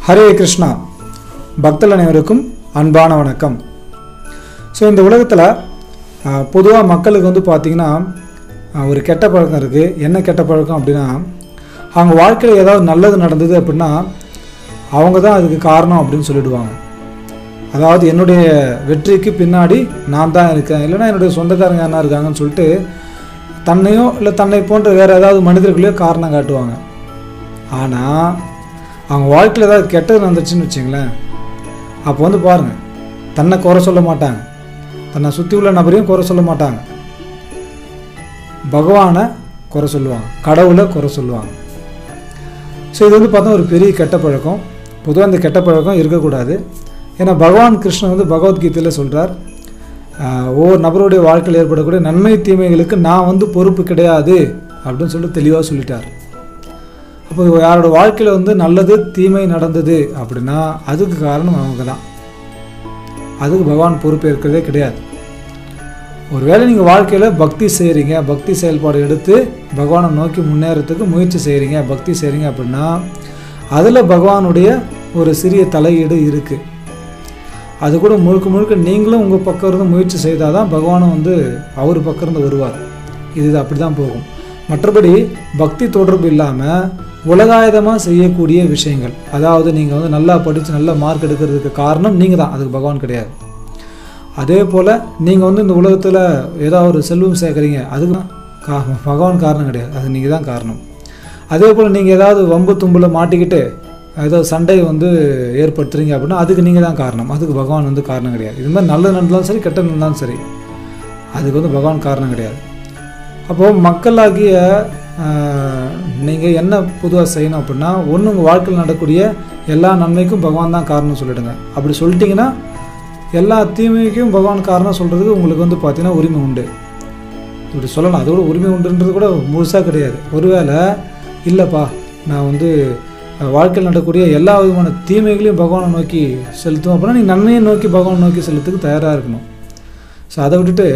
ஹரே கிருஷ்ணா பக்தர்கள் அனைவருக்கும் அன்பான வணக்கம் ஸோ இந்த உலகத்தில் பொதுவாக மக்களுக்கு வந்து பார்த்திங்கன்னா அஹ், ஒரு கெட்ட பழக்கம் இருக்குது என்ன கெட்ட பழக்கம் அப்படின்னா அவங்க வாழ்க்கையில் ஏதாவது நல்லது நடந்தது அப்படின்னா அவங்க தான் அதுக்கு காரணம் அப்படின்னு சொல்லிடுவாங்க அதாவது என்னுடைய வெற்றிக்கு பின்னாடி நான் தான் இருக்கேன் இல்லைன்னா என்னுடைய சொந்தக்காரங்க என்ன இருக்காங்கன்னு சொல்லிட்டு தன்னையோ இல்லை தன்னை போன்ற வேறு ஏதாவது மனிதர்களையோ காரணம் காட்டுவாங்க ஆனால் அவங்க வாழ்க்கையில் ஏதாவது கெட்டது நடந்துச்சுன்னு வச்சுங்களேன் அப்போ வந்து பாருங்கள் தன்னை குறை சொல்ல மாட்டாங்க தன்னை சுற்றி உள்ள நபரையும் குறை சொல்ல மாட்டாங்க பகவானை குறை சொல்லுவாங்க கடவுளை குறை சொல்லுவாங்க ஸோ இது வந்து பார்த்தா ஒரு பெரிய கெட்ட பழக்கம் பொதுவாக இந்த கெட்ட பழக்கம் இருக்கக்கூடாது ஏன்னா பகவான் கிருஷ்ணன் வந்து பகவத்கீதையில் சொல்கிறார் ஒவ்வொரு நபருடைய வாழ்க்கையில் ஏற்படக்கூடிய நன்மை தீமைகளுக்கு நான் வந்து பொறுப்பு கிடையாது அப்படின்னு சொல்லிட்டு தெளிவாக சொல்லிட்டார் அப்போ யாரோட வாழ்க்கையில் வந்து நல்லது தீமை நடந்தது அப்படின்னா அதுக்கு காரணம் அவங்க தான் அதுக்கு பகவான் பொறுப்பேற்கிறதே கிடையாது ஒருவேளை நீங்கள் வாழ்க்கையில் பக்தி செய்கிறீங்க பக்தி செயல்பாடு எடுத்து பகவானை நோக்கி முன்னேறத்துக்கு முயற்சி செய்கிறீங்க பக்தி செய்கிறீங்க அப்படின்னா அதில் பகவானுடைய ஒரு சிறிய தலையீடு இருக்குது அது கூட முழுக்க முழுக்க நீங்களும் உங்கள் பக்கம் இருந்து முயற்சி செய்தால் தான் பகவானும் வந்து அவர் பக்கம் இருந்து வருவார் இது அப்படி தான் போகும் மற்றபடி பக்தி தொடர்பு இல்லாமல் உலகாயுதமாக செய்யக்கூடிய விஷயங்கள் அதாவது நீங்கள் வந்து நல்லா படித்து நல்ல மார்க் எடுக்கிறதுக்கு காரணம் நீங்கள் தான் அதுக்கு பகவான் கிடையாது அதே போல் நீங்கள் வந்து இந்த உலகத்தில் ஏதாவது ஒரு செல்வம் சேர்க்குறீங்க அதுக்கு தான் கா பகவான் காரணம் கிடையாது அது நீங்கள் தான் காரணம் அதே போல் நீங்கள் ஏதாவது வம்பு தும்பில் மாட்டிக்கிட்டு ஏதோ சண்டை வந்து ஏற்படுத்துறீங்க அப்படின்னா அதுக்கு நீங்கள் தான் காரணம் அதுக்கு பகவான் வந்து காரணம் கிடையாது இது மாதிரி நல்லது நடந்தாலும் சரி கெட்ட நடந்தாலும் சரி அதுக்கு வந்து பகவான் காரணம் கிடையாது அப்போது மக்களாகிய நீங்கள் என்ன பொதுவாக செய்யணும் அப்படின்னா ஒன்று உங்கள் வாழ்க்கையில் நடக்கக்கூடிய எல்லா நன்மைக்கும் பகவான் தான் காரணம் சொல்லிடுங்க அப்படி சொல்லிட்டீங்கன்னா எல்லா தீமைக்கும் பகவான் காரணம் சொல்கிறதுக்கு உங்களுக்கு வந்து பார்த்தீங்கன்னா உரிமை உண்டு இப்படி சொல்லலாம் அதோட உரிமை உண்டுன்றது கூட முழுசாக கிடையாது ஒருவேளை இல்லைப்பா நான் வந்து அஹ், வாழ்க்கையில் நடக்கக்கூடிய எல்லா விதமான தீமைகளையும் பகவானை நோக்கி செலுத்தும் அப்படின்னா நீ நன்மையை நோக்கி பகவானை நோக்கி செலுத்துக்கு தயாராக இருக்கணும் ஸோ அதை விட்டுட்டு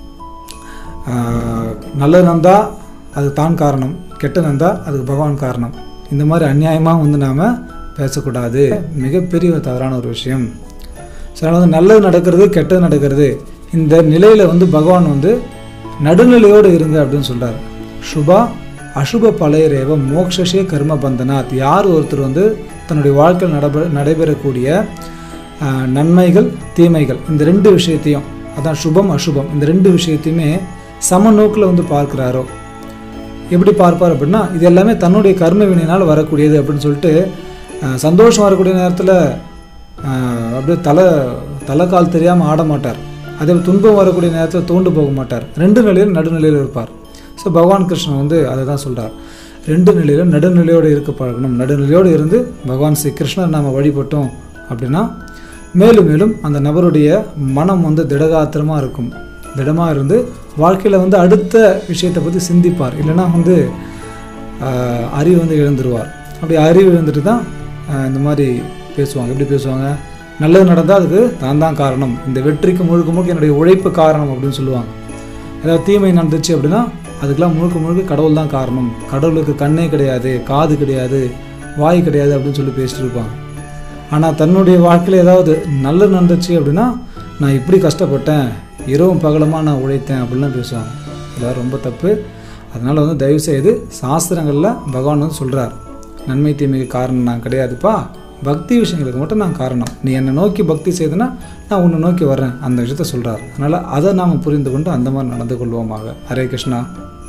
ஆஹ், நல்லது நடந்தா அது தான் காரணம் கெட்ட நடந்தா அதுக்கு பகவான் காரணம் இந்த மாதிரி அநியாயமாக வந்து நாம் பேசக்கூடாது மிகப்பெரிய ஒரு தவறான ஒரு விஷயம் ஸோ அதனால வந்து நல்லது நடக்கிறது கெட்டது நடக்கிறது இந்த நிலையில் வந்து பகவான் வந்து நடுநிலையோடு இருங்க அப்படின்னு சொல்கிறார் சுபா அசுப பழையரேவ மோக்ஷே கர்ம பந்தனாத் யார் ஒருத்தர் வந்து தன்னுடைய வாழ்க்கையில் நடைபெற நடைபெறக்கூடிய ஆஹ், நன்மைகள் தீமைகள் இந்த ரெண்டு விஷயத்தையும் அதான் சுபம் அசுபம் இந்த ரெண்டு விஷயத்தையுமே சமநோக்கில் வந்து பார்க்குறாரோ எப்படி பார்ப்பார் அப்படின்னா இது எல்லாமே தன்னுடைய கர்ம வினையினால் வரக்கூடியது அப்படின்னு சொல்லிட்டு ஆஹ், சந்தோஷம் வரக்கூடிய நேரத்தில் அப்படியே தலை தலைக்கால் தெரியாமல் ஆட மாட்டார் அதே போல் துன்பம் வரக்கூடிய நேரத்தில் தூண்டு போக மாட்டார் ரெண்டு நிலையில் நடுநிலையில் இருப்பார் ஸோ பகவான் கிருஷ்ணன் வந்து அதை தான் சொல்கிறார் ரெண்டு நிலையிலும் நடுநிலையோடு இருக்க பழகணும் நடுநிலையோடு இருந்து பகவான் ஸ்ரீ கிருஷ்ணர் நாம் வழிபட்டோம் அப்படின்னா மேலும் மேலும் அந்த நபருடைய மனம் வந்து திடகாத்திரமாக இருக்கும் திடமாக இருந்து வாழ்க்கையில் வந்து அடுத்த விஷயத்தை பற்றி சிந்திப்பார் இல்லைன்னா வந்து ஆஹ், அறிவு வந்து இழந்துருவார் அப்படி அறிவு இழந்துட்டு தான் ஆஹ், இந்த மாதிரி பேசுவாங்க எப்படி பேசுவாங்க நல்லது நடந்தால் அதுக்கு தான் தான் காரணம் இந்த வெற்றிக்கு முழுக்க முழுக்க என்னுடைய உழைப்பு காரணம் அப்படின்னு சொல்லுவாங்க ஏதாவது தீமை நடந்துச்சு அப்படின்னா அதுக்கெல்லாம் முழுக்க முழுக்க கடவுள் தான் காரணம் கடவுளுக்கு கண்ணே கிடையாது காது கிடையாது வாய் கிடையாது அப்படின்னு சொல்லி பேசிட்டு இருப்பாங்க ஆனால் தன்னுடைய வாழ்க்கையில் ஏதாவது நல்லது நடந்துச்சு அப்படின்னா நான் இப்படி கஷ்டப்பட்டேன் இரவும் பகலமாக நான் உழைத்தேன் அப்படின்லாம் பேசுவாங்க இதெல்லாம் ரொம்ப தப்பு அதனால் வந்து தயவுசெய்து சாஸ்திரங்களில் பகவான் வந்து சொல்கிறார் நன்மை தீமைக்கு காரணம் நான் கிடையாதுப்பா பக்தி விஷயங்களுக்கு மட்டும் நான் காரணம் நீ என்னை நோக்கி பக்தி செய்தனா நான் உன்னை நோக்கி வர்றேன் அந்த விஷயத்த சொல்கிறார் அதனால் அதை நாம் புரிந்து கொண்டு அந்த மாதிரி நடந்து கொள்வோமாக ஹரே கிருஷ்ணா